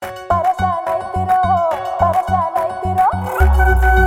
పరేషాన్ అయితిరో పరేషాన్ అయితిరో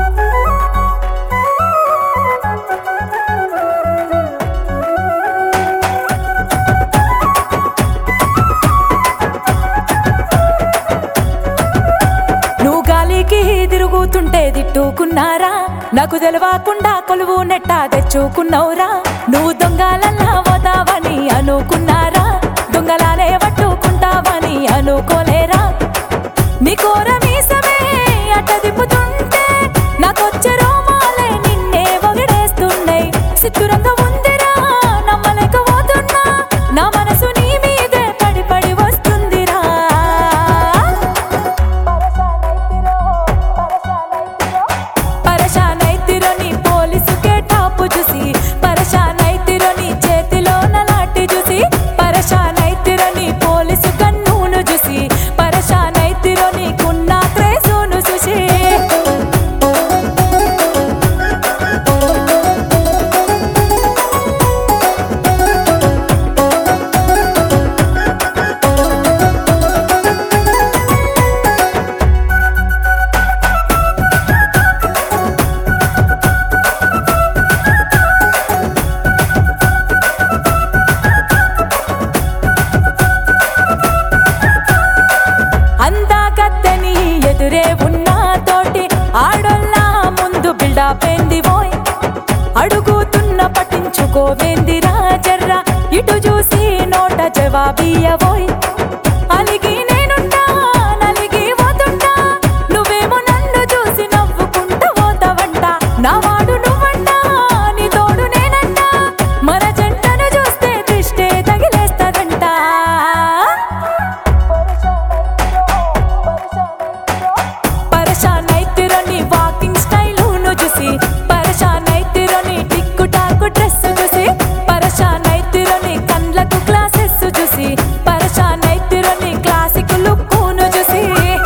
నువ్వు గాలికి తిరుగుతుంటే తిట్టుకున్నారా నాకు తెలవకుండా కొలువు నెట్ట తెచ్చుకున్నావురా నువ్వు దొంగలల్లా పోతావని అనుకున్నారా దొంగలానే పట్టుకుంటావని అనుకోలేరా నీ కోర మీసమే అట్ట తిప్పుతుంటే నాకొచ్చే రోమాలే నిన్నే వగిడేస్తున్నాయి సిద్ధురంగా ఉందిరా నమ్మలేకపోతున్నా నా మనసు నీ మీదే పడి పడి వస్తుందిరా పరేషాన్ అయితిరో పరేషాన్ అయితిరో పరేషాన్ అయితిరో నీ పోలీసుకే టాపు చూసి పరేషాన్ అయితిరో నీ చేతిలో లాటి చూసి పరేషాన్ అయితిరో నీ పోలీసు కన్నును చూసి పరేషాన్ అయితిరో నీకున్న క్రేజును చూసి అందాకత్తని ఎదురే ఉన్న తోటి ఆడోళ్ళ ముందు బిల్డపేంది పోయ్ అడుగుతున్న పట్టించుకోవేందిరా జర్రా ఇటు చూసి నోట జవాబియ్యబోయ్ అలిగి నేనుంటా నలిగి పోతుంటా నువ్వేమో నన్ను చూసి నవ్వుకుంటూ పోతావంట నా వాడు నువ్వంట నీ తోడు నేనంట మన జంటను చూస్తే దృష్టే తగిలేస్తదంట పరేషాన్ అయితిరో పరేషాన్ అయితిరో పరేషాన్ అయితిరో నీ వాకింగ్ స్టైలును చూసి పరేషాన్ అయితిరో నీ టిక్కు టాకు డ్రెస్ చూసి పరేషాన్ అయితిరో నీ కండ్లకు గ్లాసెస్ చూసి పరేషాన్ అయితిరో నీ క్లాసిక్ లుక్కును చూసి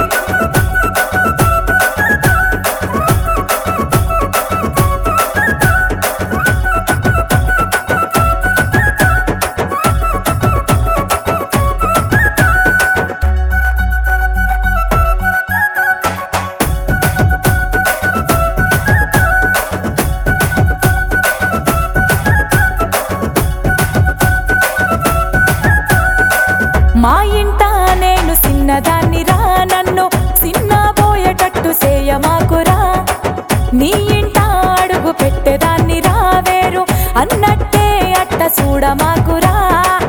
మా ఇంట నేను చిన్నదాన్ని రా నన్ను చిన్నబోయేటట్టు చేయమాకురా నీ ఇంట అడుగు పెట్టేదాన్ని రా వేరు అన్నట్టే అట్ట చూడమాకురా